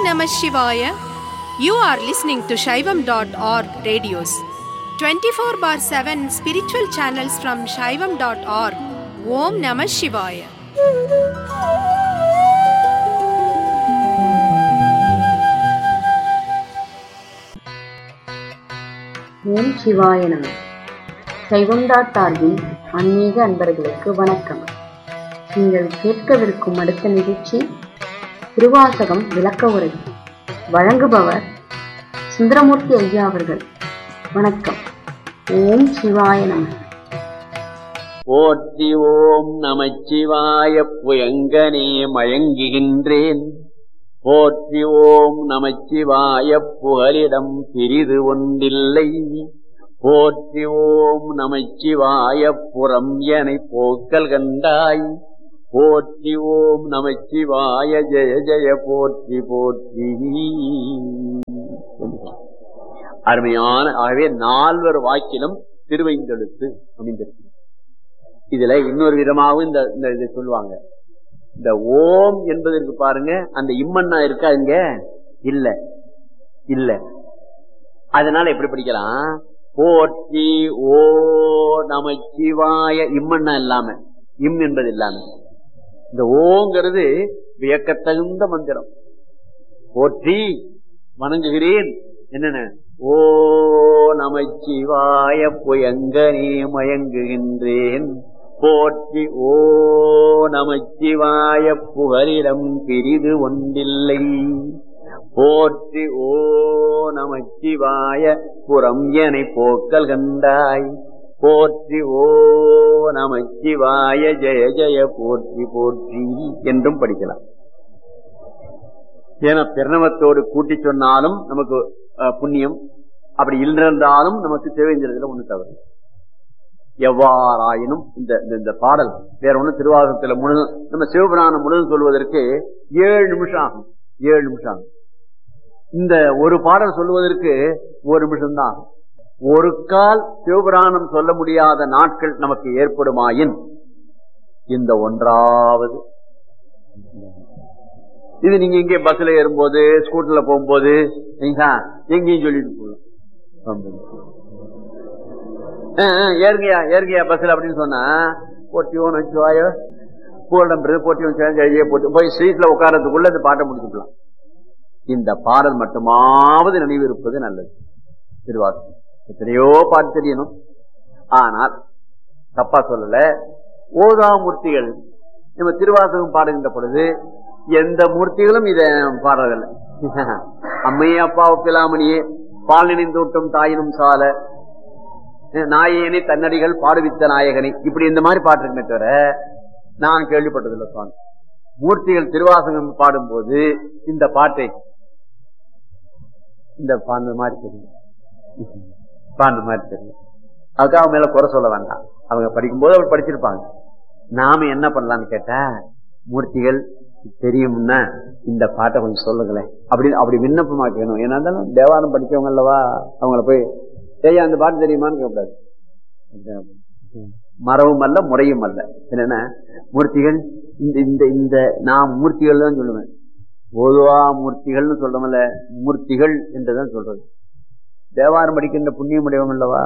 Namah Shivaya. You are listening to Shaivam.org radios. 24 bar 7 spiritual channels from Shaivam.org. Om Namah Shivaya. ஓம் சிவாய நம சைவம்டாட் சார்பில் ஆன்மீக அன்பர்களுக்கு வணக்கம் நீங்கள் கேட்கவிருக்கும் அடுத்த நிகழ்ச்சி திருவாசகம் விளக்க உரை வழங்குபவர் சுந்தரமூர்த்தி ஐயா அவர்கள் வணக்கம் ஓம் சிவாய நம போற்றி ஓம் நமச்சிவாய புயங்கனே மயங்குகின்றேன் போற்றி ஓம் நமச்சிவாய புகலிடம் பிரிது ஒன்றில்லை போற்றி ஓம் நமச்சிவாய புறம் என போக்கல் கண்டாய் போற்றி ஓம் நமச்சிவாய ஜெய ஜெய போற்றி போற்றி அருமையான ஆகவே நால்வர் வாக்கிலும் திருவைந்தெழுத்து அமைந்திருக்கு இதுல இன்னொரு விதமாகவும் இந்த இந்த இதை சொல்லுவாங்க இந்த ஓம் என்பதற்கு பாருங்க அந்த இம்மன்னா இருக்கா இங்க இல்ல இல்ல அதனால எப்படி படிக்கலாம் போற்றி ஓ நமச்சிவாய இம்மன்னா இல்லாம இம் என்பது இல்லாம இந்த ஓங்கிறது வியக்கத்தகுந்த மந்திரம் போற்றி வணங்குகிறேன் என்னென்ன ஓ நமச்சிவாய புயங்கனே மயங்குகின்றேன் போற்றி ஓ நமச்சிவாய புகலிடம் பிரிது ஒன்றில்லை போற்றி ஓ நமச்சிவாய புறம் என போக்கல் கண்டாய் போற்றி ஓ நமச்சிவாய ஜெய ஜெய போற்றி போற்றி என்றும் படிக்கலாம் ஏன்னா பிரணவத்தோடு கூட்டி சொன்னாலும் நமக்கு அஹ், புண்ணியம் அப்படி இல்லிருந்தாலும் நமக்கு தேவைங்கிறதுல ஒண்ணு தவறு எவ்வாறாயினும் இந்த இந்த- இந்த பாடல் வேற ஒண்ணு திருவாரூரத்துல முழு நம்ம சிவபுராணம் முழுதும் சொல்வதற்கு ஏழு நிமிஷம் ஆகும் ஏழு நிமிஷம் ஆகும் இந்த ஒரு பாடல் சொல்வதற்கு ஒரு நிமிஷம் தான் ஆகும் ஒரு கால் சிவபுராணம் சொல்ல முடியாத நாட்கள் நமக்கு ஏற்படுமாயின் இந்த ஒன்றாவது இது நீங்க இங்கே பஸ்ல ஏறும்போது ஸ்கூட்டர்ல போகும்போது நீங்க எங்கேயும் சொல்லிட்டு போகலாம் ஆ, ஆ, ஏறுங்கயா ஏறுங்கயா பஸ்ல அப்படின்னு சொன்னா போட்டியோன்னு வச்சுவாயோ பூரணம் போட்டி வச்சு போட்டு போய் ஸ்ட்ரீட்ல உட்காரத்துக்குள்ள இந்த பாட்டை முடிச்சுக்கலாம் இந்த பாடல் மட்டுமாவது நினைவு இருப்பது நல்லது திருவாசகம் எத்தனையோ பாட்டு தெரியணும் ஆனால் தப்பா சொல்லல ஓதாமூர்த்திகள் நம்ம திருவாசகம் பாடுகின்ற பொழுது எந்த மூர்த்திகளும் இத பாடுறதில்லை அம்மையே அப்பாவு பிலாமணியே பால் நினைந்தூட்டும் தாயினும் சால நாயேனே தன்னடிகள் பாடுவித்த நாயகனே இப்படி இந்த மாதிரி பாட்டு இருக்குமே தவிர நான் கேள்விப்பட்டதில்லை சுவாமி மூர்த்திகள் திருவாசகம் பாடும்போது இந்த பாட்டை இந்த பாண்டு மாதிரி தெரியும் பாண்டு மாதிரி தெரியும் அதுக்காக அவங்க மேல குறை சொல்ல வேண்டாம் அவங்க படிக்கும்போது அவர் படிச்சிருப்பாங்க நாம என்ன பண்ணலாம்னு கேட்டா மூர்த்திகள் தெரியும்னா இந்த பாட்டை கொஞ்சம் சொல்லுங்களேன் அப்படின்னு அப்படி விண்ணப்பமா கேட்கணும் ஏன்னா இருந்தாலும் தேவாரம் படிச்சவங்க அல்லவா அவங்கள போய் ஐயா அந்த பாட்டு தெரியுமான்னு கேட்கக்கூடாது மரவும் அல்ல முறையும் அல்ல என்னன்னா மூர்த்திகள் இந்த இந்த இந்த நான் மூர்த்திகள் தான் சொல்லுவேன் ஓதுவா மூர்த்திகள்னு சொல்றோம்ல மூர்த்திகள் என்றுதான் சொல்றது தேவாரம் படிக்கின்ற புண்ணியம் உடையவங்க அல்லவா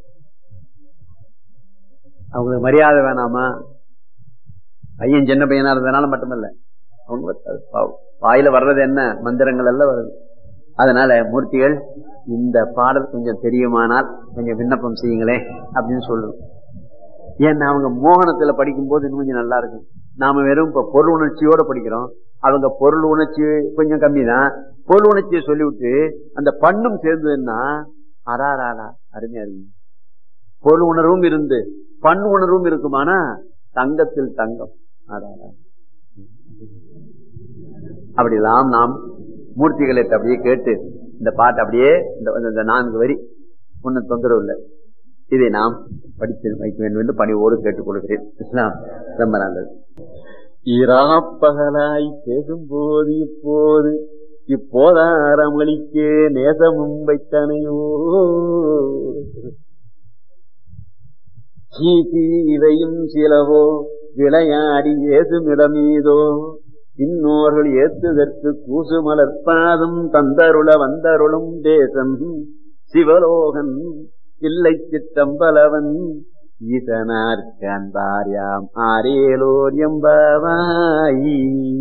அவங்களுக்கு மரியாதை வேணாமா பையன் சின்ன பையனா இருந்ததுனால மட்டுமல்ல அவங்க பாவம். வாயில வர்றது என்ன மந்திரங்கள் எல்லாம் வருது அதனால மூர்த்திகள் இந்த பாடல் கொஞ்சம் தெரியுமானால் கொஞ்சம் விண்ணப்பம் செய்யுங்களேன் அப்படின்னு சொல்லுவோம் ஏன்னா அவங்க மோகனத்துல படிக்கும் போது இன்னும் கொஞ்சம் நல்லா இருக்கும் நாம வெறும் இப்ப பொருள் உணர்ச்சியோட படிக்கிறோம் அவங்க பொருள் உணர்ச்சி கொஞ்சம் கம்மி தான் பொருள் உணர்ச்சியை சொல்லிவிட்டு அந்த பண்ணும் சேர்ந்ததுன்னா அராராடா அருமையா இருக்கு பொருள் உணர்வும் இருந்து பண் உணர்வும் இருக்குமானா தங்கத்தில் தங்கம் அடாடா. அப்படிலாம் நாம் மூர்த்திகளை அப்படியே கேட்டு இந்த பாட்டு அப்படியே இந்த- இந்த நான்கு வரி ஒன்னும் தொந்தரவு இல்லை இதை நாம் படித்து வைக்க வேண்டும் என்று பணிவோடு கேட்டுக் கொள்கிறேன் இஸ்லாம் ரொம்ப நல்லது இராப்பகலாய் பேசும்போது இப்போது இப்போதாரமளிக்கே நேசமும் வைத்தனையோ சீசி இவையும் சிலவோ விளையாடி ஏசுமிடமீதோ இன்னோர்கள் ஏத்துதற்கு கூசு மலர்பாதம் தந்தருள வந்தருளும் தேசம் சிவலோகன் இல்லை சித்தம்பலவன் ஈசனார்கான் பாரியாம் ஆரேலோர் எம்பாவாயி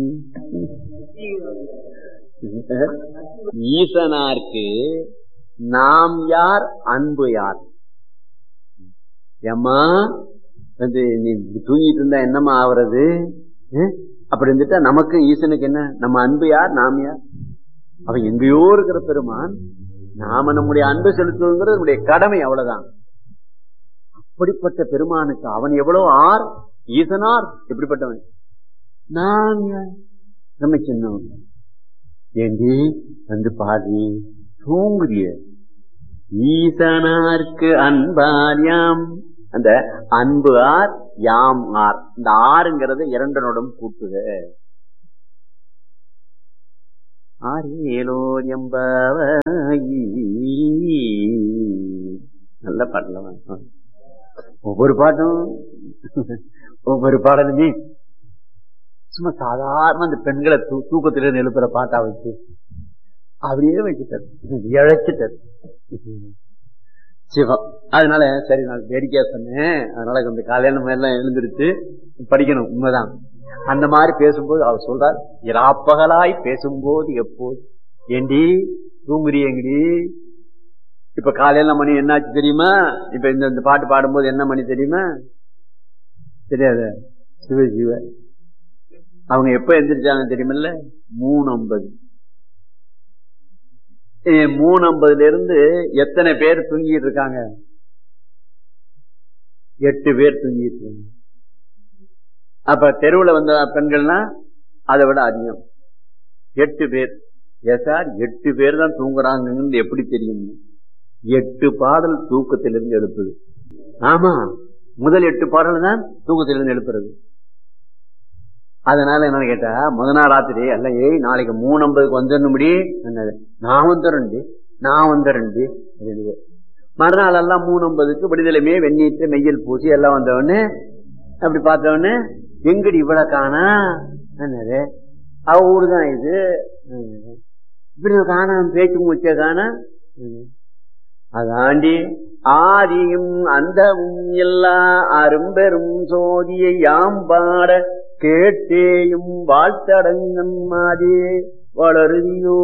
ஈசனார்க்கு நாம் யார் அன்பு யார் ஏம்மா வந்து நீ தூங்கிட்டு இருந்தா என்னம்மா ஆவறது அஹ்? அப்படி இருந்துட்டா நமக்கு ஈசனுக்கு என்ன நம்ம அன்பு யார் நாம் யார் அவன் எங்கேயோ இருக்கிற பெருமான் நாம நம்முடைய அன்பு செலுத்துவதுங்கிறது நம்முடைய கடமை அவ்வளவுதான் அப்படிப்பட்ட பெருமானுக்கு அவன் எவ்வளவு ஆர் ஈசனார் எப்படிப்பட்டவன் நான் யார்? நம்ம சின்னவன் ஏண்டி வந்து பாடி தூங்குறிய ஈசனார்க்கு அன்பாரியாம் அந்த அன்பு ஆர் யாம் ஆர் இந்த ஆறுங்கிறது இரண்டனோடும் கூட்டுக ஆரேலோ எம்பாவாயி நல்ல பாடல ஒவ்வொரு பாட்டும் ஒவ்வொரு பாடலுமே சும்மா சாதாரண அந்த பெண்களை தூ தூக்கத்திலிருந்து எழுப்புற பாட்டா வச்சு அப்படியே வச்சுட்டாரு இழைச்சிட்டாரு சிவம் அதனால சரி நான் வேடிக்கையா சொன்னேன் அதனால இந்த கல்யாணம் எல்லாம் எழுந்திருச்சு படிக்கணும் உண்மைதான் அந்த மாதிரி பேசும்போது அவர் சொல்றார் இராப்பகலாய் பேசும்போது எப்போது ஏண்டி தூங்குறியங்கடி இப்ப காலையில மணி என்னாச்சு தெரியுமா இப்ப இந்த இந்த பாட்டு பாடும்போது என்ன மணி தெரியுமா தெரியாத சிவ சிவ அவங்க எப்ப எந்திரிச்சாங்க தெரியுமில்ல மூணு ஐம்பது மூணு ஐம்பதுல இருந்து எத்தனை பேர் தூங்கிட்டு இருக்காங்க எட்டு பேர் தூங்கிட்டு இருக்காங்க அப்ப தெருவுல வந்த பெண்கள்னா அதை விட அதிகம் எட்டு பேர் எஸ் சார் எட்டு பேர் தான் தூங்குறாங்கன்னு எப்படி தெரியும் எட்டு பாடல் தூக்கத்திலிருந்து எழுப்புது ஆமா முதல் எட்டு பாடல் தான் தூக்கத்திலிருந்து எழுப்புறது அதனால என்ன கேட்டா முத நாள் ராத்திரி அல்ல ஏய் நாளைக்கு மூணு ஐம்பதுக்கு வந்துடணும்படி என்னது நான் வந்துடுறேன்டி நான் வந்துடுறேன்டி அப்படின்னு. மறுநாள் எல்லாம் மூணு ஐம்பதுக்கு விடுதலைமே வெந்நீட்டு மெய்யல் பூசி எல்லாம் வந்தவொடனே அப்படி பார்த்தவொடனே எங்கடி இவ்வளவு காணா என்னது அவ ஊருதான் இது என்னது. இப்படி காணாம பேச்சு மூச்ச காணா என்னது. அதாண்டி ஆதியும் அந்தமும் எல்லா அரும்பெரும் சோதியை யாம் பாட கேட்டேயும் வாழ்த்தடங்கன் மாதே வளருதியோ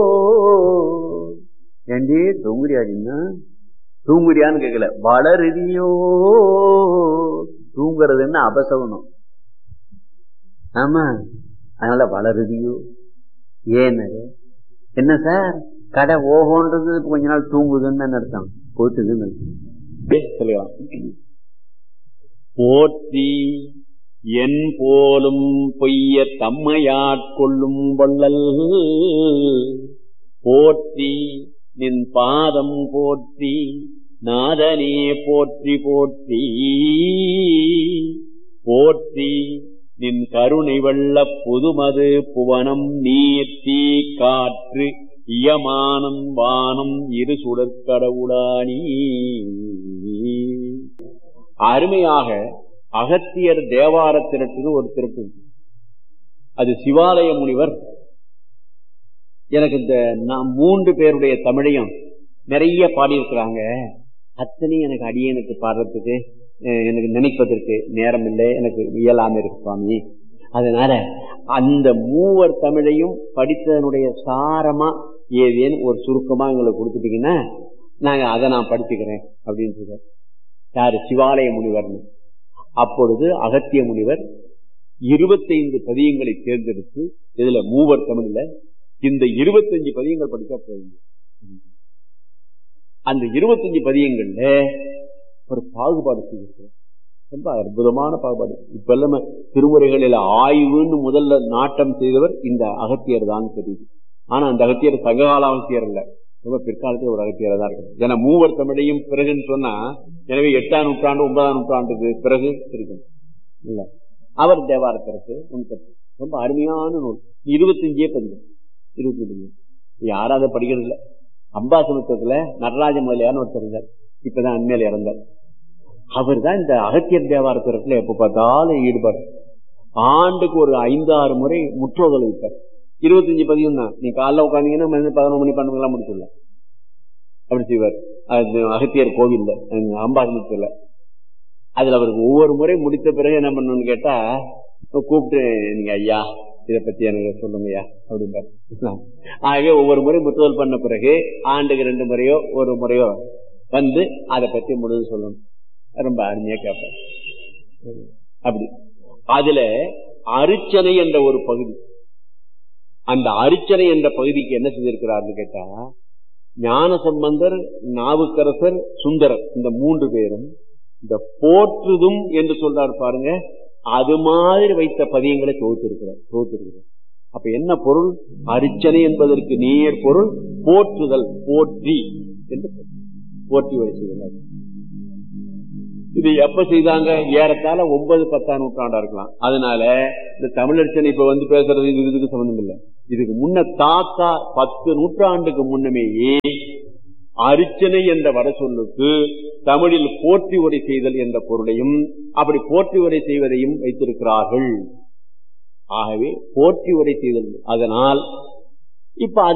ஏண்டி தூங்குறியாடின்னா தூங்குறியான்னு கேட்கல வளருதியோ தூங்குறதுன்னு அபசவனம் ஆமா அதனால வளருதியோ ஏன்னு என்ன சார் கடை ஓஹோன்றது கொஞ்ச நாள் தூங்குதுன்னு அர்த்தம் போத்துதுன்னு அர்த்தம் சொல்லலாம் போற்றி என் போலும் பொய்ய தம்மையாட்கொள்ளும் வள்ளல் போற்றி நின் பாதம் போற்றி நாதனே போற்றி போற்றி போற்றி நின் கருணை வெள்ள புதுமது புவனம் நீர் தீ காற்று இயமானம் வானம் இரு சுடற்கடவுளானி அருமையாக அகத்தியர் தேவார திரட்டுன்னு ஒரு திரட்டு இருக்கு. அது சிவாலய முனிவர் எனக்கு இந்த நான் மூன்று பேருடைய தமிழையும் நிறைய பாடியிருக்கிறாங்க அத்தனையும் எனக்கு அடியனுக்கு பாடுறதுக்கு அஹ், எனக்கு நினைப்பதற்கு நேரம் இல்லை எனக்கு இயலாம இருக்கு சுவாமி அதனால அந்த மூவர் தமிழையும் படித்ததனுடைய சாரமா ஏதேன்னு ஒரு சுருக்கமா எங்களுக்கு கொடுத்துட்டீங்கன்னா நாங்க அதை நான் படிச்சுக்கிறேன் அப்படின்னு சொல்றாரு யாரு சிவாலய முனிவர்னு அப்பொழுது அகத்திய முனிவர் இருபத்தைந்து பதியங்களை தேர்ந்தெடுத்து இதுல மூவர் தமிழ்ல இந்த இருபத்தஞ்சு பதியங்கள் படிச்சா போதும் அந்த இருபத்தஞ்சு பதியங்கள்ல ஒரு பாகுபாடு செய்திருக்கிறார் ரொம்ப அற்புதமான பாகுபாடு இப்ப எல்லாம திருமுறைகளில் ஆய்வுன்னு முதல்ல நாட்டம் செய்தவர் இந்த அகத்தியர் தான் தெரியுது ஆனா அந்த அகத்தியர் சங்ககால அகத்தியர் இல்ல ரொம்ப பிற்காலத்தில் ஒரு அகத்தியர் தான் இருக்கு ஏன்னா மூவர் தமிழையும் பிறகுன்னு சொன்னா எனவே எட்டாம் நூற்றாண்டு ஒன்பதாம் நூற்றாண்டுக்கு பிறகு இருக்கும் இல்ல அவர் தேவாரத்திற்கு முன்கட்டு ரொம்ப அருமையான நூல் இருபத்தஞ்சே பதிவு இருபத்தஞ்சு யாரும் அதை படிக்கிறது இல்ல அம்பாசமுத்திரத்துல நடராஜ முதலியார்னு ஒருத்தர் இருந்தார் இப்பதான் அண்மையில இறந்தார் அவர் தான் இந்த அகத்தியர் தேவாரத்திரத்துல எப்ப பார்த்தாலும் ஈடுபாடு ஆண்டுக்கு ஒரு ஐந்து ஆறு முறை முற்றோதல் வைப்பார் இருபத்தஞ்சு பதியம் தான் நீ காலைல உட்காந்தீங்கன்னா மணி பதினொன்று மணி பன்னெண்டு எல்லாம் முடிச்சிடலாம் அப்படி செய்வார் அது அகத்தியர் கோவில்ல அம்பாசனத்துல அதுல அவருக்கு ஒவ்வொரு முறை முடித்த பிறகு என்ன பண்ணணும்னு கேட்டா கூப்பிட்டு நீங்க ஐயா இதை பத்தி எனக்கு சொல்லுங்கய்யா அப்படிம்பார் ஆகவே ஒவ்வொரு முறை முற்றுதல் பண்ண பிறகு ஆண்டுக்கு ரெண்டு முறையோ ஒரு முறையோ வந்து அதை பத்தி முழுது சொல்லணும் ரொம்ப அருமையா கேட்பேன் அப்படி அதுல அரிச்சனை என்ற ஒரு பகுதி அந்த அரிச்சனை என்ற பகுதிக்கு என்ன செய்திருக்கிறார்னு கேட்டா ஞான சம்பந்தர் நாவுக்கரசர் சுந்தரர் இந்த மூன்று பேரும் இந்த போற்றுதும் என்று சொல்றாரு பாருங்க அது மாதிரி வைத்த பதியங்களை தொகுத்திருக்கிறார் தொகுத்திருக்கிறார் அப்ப என்ன பொருள் அரிச்சனை என்பதற்கு நேர் பொருள் போற்றுதல் போற்றி என்று போற்றி வைத்துள்ளார் இது எப்ப செய்தாங்க ஏறத்தாழ ஒன்பது பத்தாம் நூற்றாண்டா இருக்கலாம் அதனால இந்த தமிழர்ச்சனை இப்ப வந்து பேசுறது இது இதுக்கு சம்பந்தம் இல்லை இதுக்கு முன்ன தாத்தா பத்து நூற்றாண்டுக்கு முன்னமேயே அரிச்சனை என்ற வட சொல்லுக்கு தமிழில் போற்றி உரை செய்தல் என்ற பொருளையும் அப்படி போற்றி உரை செய்வதையும் வைத்திருக்கிறார்கள் ஆகவே போற்றி உரை செய்தல் அதனால் இப்ப